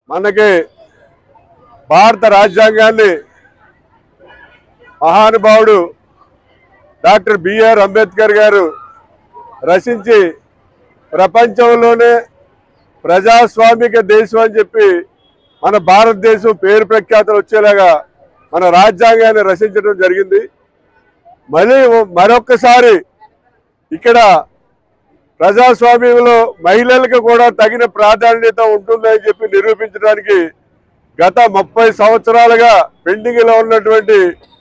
మనకి భారత రాజ్యాంగాన్ని మహానుభావుడు డాక్టర్ బిఆర్ అంబేద్కర్ గారు రచించి ప్రపంచంలోనే ప్రజాస్వామిక దేశం అని చెప్పి మన భారతదేశం పేరు ప్రఖ్యాతలు వచ్చేలాగా మన రాజ్యాంగాన్ని రచించడం జరిగింది మళ్ళీ మరొక్కసారి ఇక్కడ ప్రజాస్వామ్యంలో మహిళలకు కూడా తగిన ప్రాధాన్యత ఉంటుందని చెప్పి నిరూపించడానికి గత ముప్పై సంవత్సరాలుగా పెండింగ్ లో ఉన్నటువంటి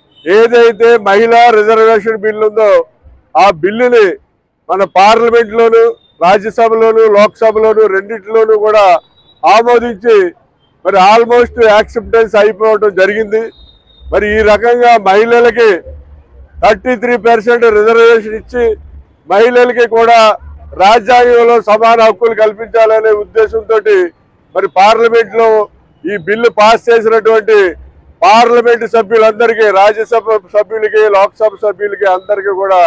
ఏదైతే మహిళా రిజర్వేషన్ బిల్లు ఉందో ఆ బిల్లుని మన పార్లమెంట్ లోను రాజ్యసభలోను లోక్సభలోను రెండింటిలోనూ కూడా ఆమోదించి మరి ఆల్మోస్ట్ యాక్సెప్టెన్స్ అయిపోవడం జరిగింది మరి ఈ రకంగా మహిళలకి థర్టీ త్రీ పర్సెంట్ రిజర్వేషన్ ఇచ్చి మహిళలకి కూడా రాజ్యాంగంలో సమాన హక్కులు కల్పించాలనే ఉద్దేశంతో మరి పార్లమెంట్ లో ఈ బిల్లు పాస్ చేసినటువంటి పార్లమెంట్ సభ్యులందరికీ రాజ్యసభ సభ్యులకి లోక్సభ సభ్యులకి అందరికీ కూడా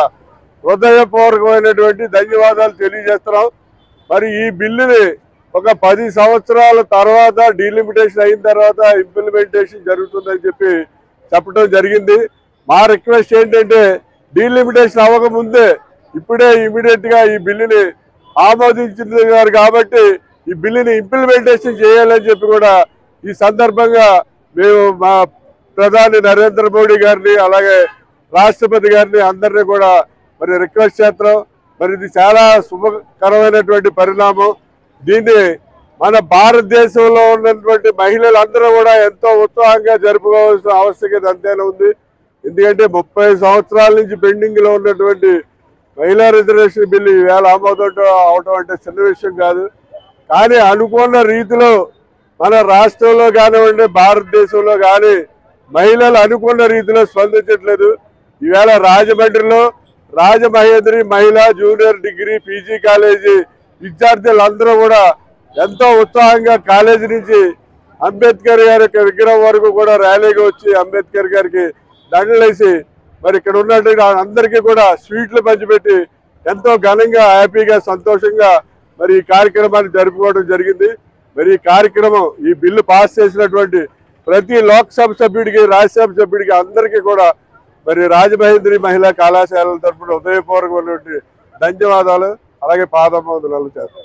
హృదయపూర్వకమైనటువంటి ధన్యవాదాలు తెలియజేస్తున్నాం మరి ఈ బిల్లుని ఒక పది సంవత్సరాల తర్వాత డీలిమిటేషన్ అయిన తర్వాత ఇంప్లిమెంటేషన్ జరుగుతుందని చెప్పి చెప్పడం జరిగింది మా రిక్వెస్ట్ ఏంటంటే డీలిమిటేషన్ అవ్వకముందే ఇప్పుడే ఇమీడియట్ గా ఈ బిల్లుని ఆమోదించారు కాబట్టి ఈ బిల్లుని ఇంప్లిమెంటేషన్ చేయాలని చెప్పి కూడా ఈ సందర్భంగా మేము మా ప్రధాని నరేంద్ర మోడీ గారిని అలాగే రాష్ట్రపతి గారిని అందరినీ కూడా మరి రిక్వెస్ట్ చేస్తున్నాం మరి ఇది చాలా శుభకరమైనటువంటి పరిణామం దీన్ని మన భారతదేశంలో ఉన్నటువంటి మహిళలందరూ కూడా ఎంతో ఉత్సాహంగా జరుపుకోవాల్సిన ఆవశ్యకత అంతేనా ఉంది ఎందుకంటే ముప్పై సంవత్సరాల నుంచి పెండింగ్ లో ఉన్నటువంటి మహిళా రిజర్వేషన్ బిల్లు ఈవేళ ఆమోదం అవటం అంటే చిన్న విషయం కాదు కానీ అనుకున్న రీతిలో మన రాష్ట్రంలో కానివ్వండి భారతదేశంలో కానీ మహిళలు అనుకున్న రీతిలో స్పందించట్లేదు ఈవేళ రాజమండ్రిలో రాజమహేంద్రి మహిళా జూనియర్ డిగ్రీ పీజీ కాలేజీ విద్యార్థులందరూ కూడా ఎంతో ఉత్సాహంగా కాలేజీ నుంచి అంబేద్కర్ గారి యొక్క విగ్రహం వరకు కూడా ర్యాలీగా వచ్చి అంబేద్కర్ గారికి దండలేసి మరి ఇక్కడ ఉన్నటువంటి అందరికీ కూడా స్వీట్లు పంచిపెట్టి ఎంతో ఘనంగా హ్యాపీగా సంతోషంగా మరి ఈ కార్యక్రమాన్ని జరుపుకోవడం జరిగింది మరి ఈ కార్యక్రమం ఈ బిల్లు పాస్ చేసినటువంటి ప్రతి లోక్సభ సభ్యుడికి రాజ్యసభ సభ్యుడికి అందరికీ కూడా మరి రాజమహేంద్రి మహిళా కళాశాలల తరపున హృదయపూర్వకమైనటువంటి ధన్యవాదాలు అలాగే పాదమోదనాలు చేస్తాను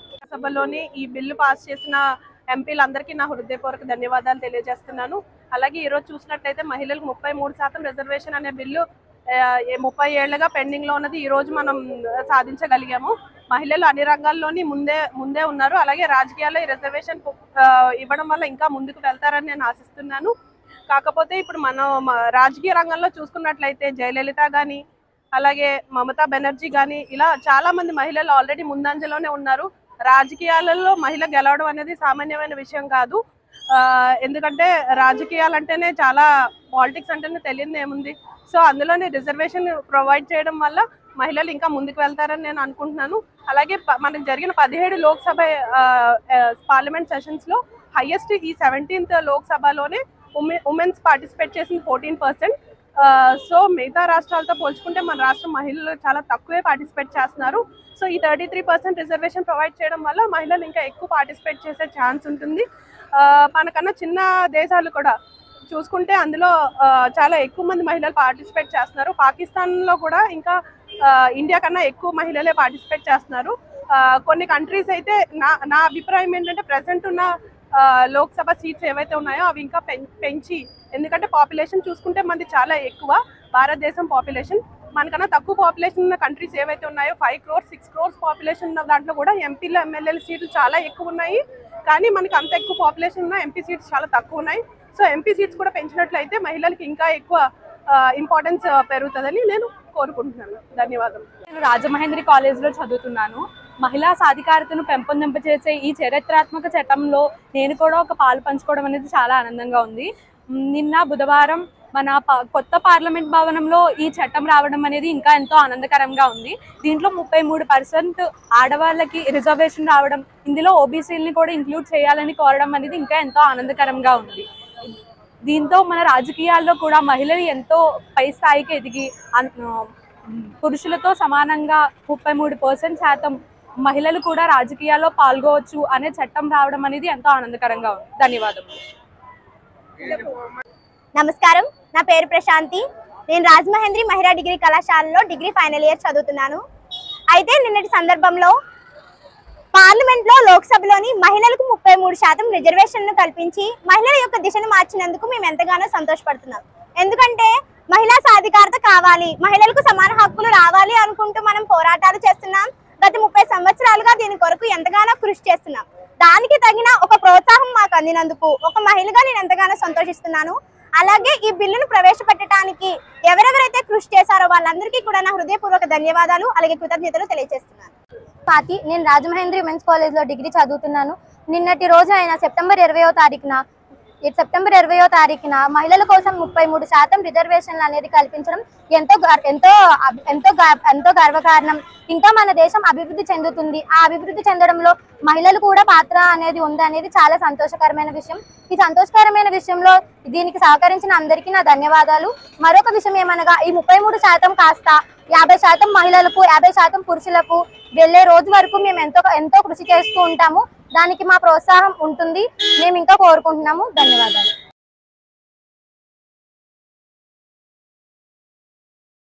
సభలోని ఈ బిల్లు పాస్ చేసిన ఎంపీలందరికీ నా హృదయపూర్వక ధన్యవాదాలు తెలియజేస్తున్నాను అలాగే ఈరోజు చూసినట్లయితే మహిళలకు ముప్పై మూడు శాతం రిజర్వేషన్ అనే బిల్లు ఆ, ఏ- ముప్పై ఏళ్లుగా పెండింగ్ లో ఉన్నది ఈ రోజు మనం సాధించగలిగాము మహిళలు అన్ని రంగాల్లోని ముందే ముందే ఉన్నారు అలాగే రాజకీయాల్లో ఈ రిజర్వేషన్ ఆ, ఇవ్వడం వల్ల ఇంకా ముందుకు వెళ్తారని నేను ఆశిస్తున్నాను కాకపోతే ఇప్పుడు మనం మ- రాజకీయ రంగంలో చూసుకున్నట్లయితే జయలలిత కానీ అలాగే మమతా బెనర్జీ కానీ ఇలా చాలా మంది మహిళలు ఆల్రెడీ ముందంజలోనే ఉన్నారు రాజకీయాలలో మహిళ గెలవడం అనేది సామాన్యమైన విషయం కాదు ఆ, ఎందుకంటే రాజకీయాలంటేనే చాలా పాలిటిక్స్ అంటేనే తెలియదు ఏముంది సో అందులోనే రిజర్వేషన్ ప్రొవైడ్ చేయడం వల్ల మహిళలు ఇంకా ముందుకు వెళ్తారని నేను అనుకుంటున్నాను అలాగే ప- మనకు జరిగిన పదిహేడు లోక్సభ పార్లమెంట్ సెషన్స్ లో హైయెస్ట్ ఈ సెవెంటీన్త్ లోక్సభలోనే ఉమెన్స్ పార్టిసిపేట్ చేసింది ఫోర్టీన్ పర్సెంట్ సో మిగతా రాష్ట్రాలతో పోల్చుకుంటే మన రాష్ట్రం మహిళలు చాలా తక్కువే పార్టిసిపేట్ చేస్తున్నారు సో ఈ thirty three percent reservation provide చేయడం వల్ల మహిళలు ఇంకా ఎక్కువ పార్టిసిపేట్ చేసే ఛాన్స్ ఉంటుంది ఆ, మనకన్నా చిన్న దేశాలు కూడా చూసుకుంటే అందులో ఆ, చాలా ఎక్కువ మంది మహిళలు పార్టిసిపేట్ చేస్తున్నారు పాకిస్తాన్లో కూడా ఇంకా ఆ, ఇండియా కన్నా ఎక్కువ మహిళలే పార్టిసిపేట్ చేస్తున్నారు ఆ, కొన్ని కంట్రీస్ అయితే నా నా అభిప్రాయం ఏంటంటే ప్రజెంట్ ఉన్న ఆ, లోక్సభ సీట్స్ ఏవైతే ఉన్నాయో అవి ఇంకా పెం- పెంచి ఎందుకంటే పాపులేషన్ చూసుకుంటే మనది చాలా ఎక్కువ భారతదేశం పాపులేషన్ మనకన్నా తక్కువ పాపులేషన్ ఉన్న కంట్రీస్ ఏవైతే ఉన్నాయో five crores six crores population ఉన్న దాంట్లో కూడా ఎంపీలు ఎమ్మెల్యేల సీట్లు చాలా ఎక్కువ ఉన్నాయి కానీ మనకి అంత ఎక్కువ పాపులేషన్ ఉన్న ఎంపీ సీట్స్ చాలా తక్కువ ఉన్నాయి సో ఎంపీ సీట్స్ కూడా పెంచినట్లయితే మహిళలకి ఇంకా ఎక్కువ ఇంపార్టెన్స్ పెరుగుతుందని నేను కోరుకుంటున్నాను ధన్యవాదాలు నేను రాజమహేంద్రి కాలేజ్లో చదువుతున్నాను మహిళా సాధికారతను పెంపొందింపచేసే ఈ చరిత్రాత్మక చట్టంలో నేను కూడా ఒక పాలు పంచుకోవడం అనేది చాలా ఆనందంగా ఉంది మ్, నిన్న బుధవారం మన ప- కొత్త పార్లమెంట్ భవనంలో ఈ చట్టం రావడం అనేది ఇంకా ఎంతో ఆనందకరంగా ఉంది దీంట్లో ముప్పై మూడు పర్సెంట్ ఆడవాళ్ళకి రిజర్వేషన్ రావడం ఇందులో ఓబీసీలని కూడా ఇంక్లూడ్ చేయాలని కోరడం అనేది ఇంకా ఎంతో ఆనందకరంగా ఉంది దీంతో మన రాజకీయాల్లో కూడా మహిళలు ఎంతో పై స్థాయికి ఎదిగి అన్- పురుషులతో సమానంగా ముప్పై మూడు పర్సెంట్ శాతం మహిళలు కూడా రాజకీయాల్లో పాల్గొవచ్చు అనే చట్టం రావడం అనేది ఎంతో ఆనందకరంగా ఉంది ధన్యవాదములు నమస్కారం నా పేరు ప్రశాంతి నేను రాజమహేంద్రి మహిళా డిగ్రీ కళాశాలలో డిగ్రీ ఫైనల్ ఇయర్ చదువుతున్నాను అయితే నిన్నటి సందర్భంలో పార్లమెంట్లో లోక్సభలోని మహిళలకు ముప్పై మూడు శాతం రిజర్వేషన్ను కల్పించి మహిళల యొక్క దిశను మార్చినందుకు మేము ఎంతగానో సంతోషపడుతున్నాం ఎందుకంటే మహిళా సాధికారత కావాలి మహిళలకు సమాన హక్కులు రావాలి అనుకుంటూ మనం పోరాటాలు చేస్తున్నాం గత ముప్పై సంవత్సరాలుగా దీని కొరకు ఎంతగానో కృషి చేస్తున్నాం దానికి తగిన ఒక ప్రోత్సాహం మాకు అందినందుకు ఒక మహిళగా నేను ఎంతగానో సంతోషిస్తున్నాను అలాగే ఈ బిల్లును ప్రవేశపెట్టడానికి ఎవరెవరైతే కృషి చేశారో వాళ్ళందరికీ కూడా నా హృదయపూర్వక ధన్యవాదాలు అలాగే కృతజ్ఞతలు తెలియజేస్తున్నాను స్వాతి నేను రాజమహేంద్రి ఉమెన్స్ కాలేజ్లో డిగ్రీ చదువుతున్నాను నిన్నటి రోజు అయిన సెప్టెంబర్ ఇరవయో తారీఖున ఈ సెప్టెంబర్ ఇరవయో తారీఖున మహిళల కోసం ముప్పై మూడు శాతం రిజర్వేషన్లు అనేది కల్పించడం ఎంతో గర్- ఎంతో అబ్- ఎంతో గ- ఎంతో గర్వకారణం ఇంకా మన దేశం అభివృద్ధి చెందుతుంది ఆ అభివృద్ధి చెందడంలో మహిళలు కూడా పాత్ర అనేది ఉంది అనేది చాలా సంతోషకరమైన విషయం ఈ సంతోషకరమైన విషయంలో దీనికి సహకరించిన అందరికీ నా ధన్యవాదాలు మరొక విషయం ఏమనగా ఈ ముప్పై మూడు శాతం కాస్త యాభై శాతం మహిళలకు యాభై శాతం పురుషులకు వెళ్ళే రోజు వరకు మేము ఎంతో ఎంతో కృషి చేస్తూ ఉంటాము దానికి మా ప్రోత్సాహం ఉంటుంది మేము ఇంకా కోరుకుంటున్నాము ధన్యవాదాలు